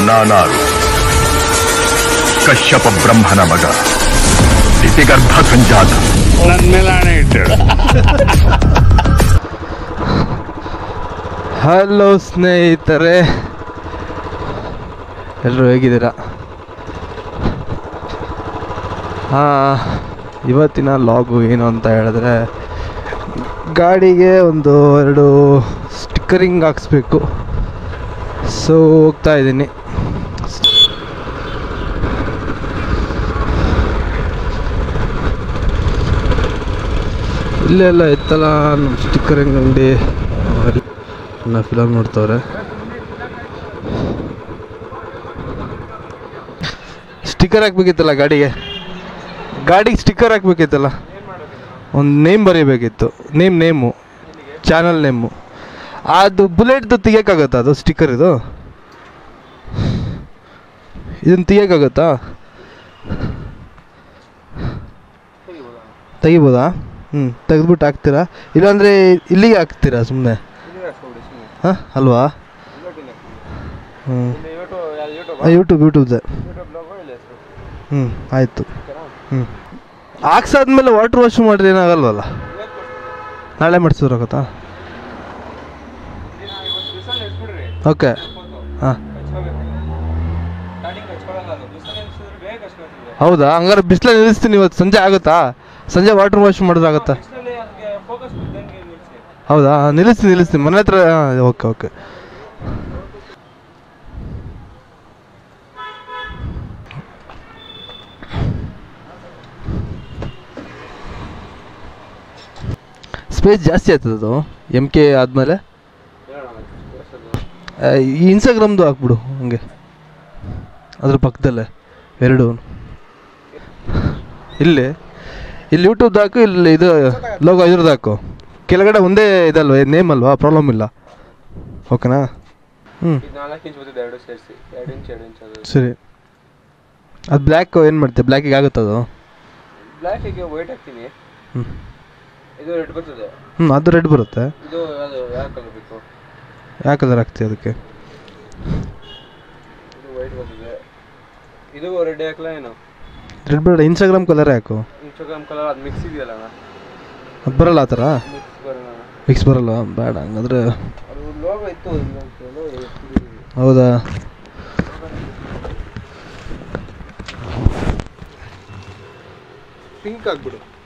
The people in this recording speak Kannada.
ನಾನಾರು ಕಶ್ಯಪ ಬ್ರಹ್ಮನ ಮಗ ದಿತಿಗರ್ಭ ಸಂಜಾತ ನನ್ನ ಮೇಲೆ ಹಣೆ ಇಟ್ಟು ಹಲೋ ಸ್ನೇಹಿತರೆ ಎಲ್ಲರೂ ಹೇಗಿದ್ದೀರಾ ಹಾಂ ಇವತ್ತಿನ ಲಾಗು ಏನು ಅಂತ ಹೇಳಿದ್ರೆ ಗಾಡಿಗೆ ಒಂದು ಎರಡು ಸ್ಟಿಕ್ಕರಿಂಗ್ ಹಾಕ್ಸ್ಬೇಕು ಸೊ ಹೋಗ್ತಾ ಇದ್ದೀನಿ ಇಲ್ಲೆಲ್ಲ ಇತ್ತಲ್ಲ ನಮ್ಮ ಸ್ಟಿಕ್ಕರಿಂಗ್ ಅಂಗಡಿ ನಾ ಫಿಲಮ್ ನೋಡ್ತವ್ರೆ ಸ್ಟಿಕ್ಕರ್ ಹಾಕ್ಬೇಕಿತ್ತಲ್ಲ ಗಾಡಿಗೆ ಗಾಡಿಗೆ ಸ್ಟಿಕ್ಕರ್ ಹಾಕ್ಬೇಕಿತ್ತಲ್ಲ ಒಂದು ನೇಮ್ ಬರೀಬೇಕಿತ್ತು ನೇಮ್ ನೇಮು ಚಾನಲ್ ನೇಮು ಅದು ಬುಲೆಟ್ದು ತೆಗಿಯೋಕ್ಕಾಗತ್ತಾ ಅದು ಸ್ಟಿಕ್ಕರ್ ಇದು ಇದನ್ನು ತೆಗಿಯೋಕ್ಕಾಗತ್ತಾ ತೆಗಿಬೋದಾ ಹ್ಞೂ ತೆಗೆದ್ಬಿಟ್ಟು ಹಾಕ್ತೀರಾ ಇಲ್ಲಾಂದರೆ ಇಲ್ಲಿಗೆ ಹಾಕ್ತೀರಾ ಸುಮ್ಮನೆ ಹಾಂ ಅಲ್ವಾ ಹ್ಞೂ ಯೂಟ್ಯೂಬ್ ಯೂಟ್ಯೂಬ್ದೆ ಹ್ಞೂ ಆಯಿತು ಹ್ಞೂ ಹಾಕ್ಸಾದ್ಮೇಲೆ ವಾಟ್ರ್ ವಾಶ್ ಮಾಡಿದ್ರೆ ಏನಾಗಲ್ವಲ್ಲ ನಾಳೆ ಮಾಡಿಸಿದ್ರಾಗತ್ತಾ ಓಕೆ ಹಾಂ ಹೌದಾ ಹಂಗಾರೆ ಬಿಸಿಲಲ್ಲಿ ನಿಲ್ಲಿಸ್ತೀನಿ ಇವತ್ತು ಸಂಜೆ ಆಗುತ್ತಾ ಸಂಜೆ ವಾಟ್ರ್ ವಾಶ್ ಮಾಡಿದ್ರೆ ಆಗುತ್ತಾ ಹೌದಾ ನಿಲ್ಲಿಸ್ತೀನಿ ನಿಲ್ಲಿಸ್ತೀನಿ ಮನೆ ಹತ್ರ ಓಕೆ ಓಕೆ ಸ್ಪೇಸ್ ಜಾಸ್ತಿ ಆಯ್ತದ ಅದು ಎಮ್ ಕೆ ಆದಮೇಲೆ ಇನ್ಸ್ಟಾಗ್ರಾಮ್ದು ಹಾಕ್ಬಿಡು ಹಂಗೆ ಅದ್ರ ಪಕ್ಕದಲ್ಲೇ ಎರಡು ಇಲ್ಲಿ ಇಲ್ಲಿ ಯೂಟ್ಯೂಬ್ದು ಹಾಕು ಇಲ್ಲಿ ಇದು ಲೋಗೋ ಇದ್ರದ್ದು ಹಾಕು ಕೆಳಗಡೆ ಒಂದೇ ಇದಲ್ವ ನೇಮ್ ಅಲ್ವಾ ಪ್ರಾಬ್ಲಮ್ ಇಲ್ಲ ಓಕೆನಾ ಹ್ಞೂ ಇದು ನಾಲ್ಕು ಇಂಚ್ ಬರ್ತದೆ ಎರಡು ಸೇರಿಸಿ ಎರಡು ಇಂಚ್ ಎರಡು ಇಂಚ್ ಅದು ಸರಿ ಅದು ಬ್ಲ್ಯಾಕ್ ಏನು ಮಾಡ್ತೀಯ ಬ್ಲ್ಯಾಕಿಗೆ ಆಗುತ್ತೆ ಅದು ಬ್ಲ್ಯಾಕಿಗೆ ವೈಟ್ ಹಾಕ್ತೀನಿ ಹ್ಞೂ ಇದು ರೆಡ್ ಬರ್ತದೆ ಹ್ಞೂ ಅದು ರೆಡ್ ಬರುತ್ತೆ ಇದು ಅದು ಯಾವ ಕಲರ್ ಬೇಕು ಯಾವ ಕಲರ್ ಹಾಕ್ತೀಯ ಅದಕ್ಕೆ ಇದು ವೈಟ್ ಬರ್ತದೆ ಇದು ರೆಡ್ ಹಾಕಲ್ಲ ಏನು ರೆಡ್ ಬೇಡ ಇನ್ಸ್ಟಾಗ್ರಾಮ್ ಕಲರೇ ಹಾಕು ಇನ್ಸ್ಟಾಗ್ರಾಮ್ ಕಲರ್ ಅದು ಮಿಕ್ಸ್ ಇದೆಯಲ್ಲ ಅಣ್ಣ ಅದು ಬರಲ್ಲ ಆ ಥರ ಮಿಕ್ಸ್ ಬರೋಣ ಮಿಕ್ಸ್ ಬರಲ್ಲ ಬೇಡ ಹಂಗಂದ್ರೆ ಅದು ಲೋಗೋ ಇತ್ತು ಇನ್ನೊಂದು ಹೌದಾ ಪಿಂಕ್ ಹಾಕ್ಬಿಡು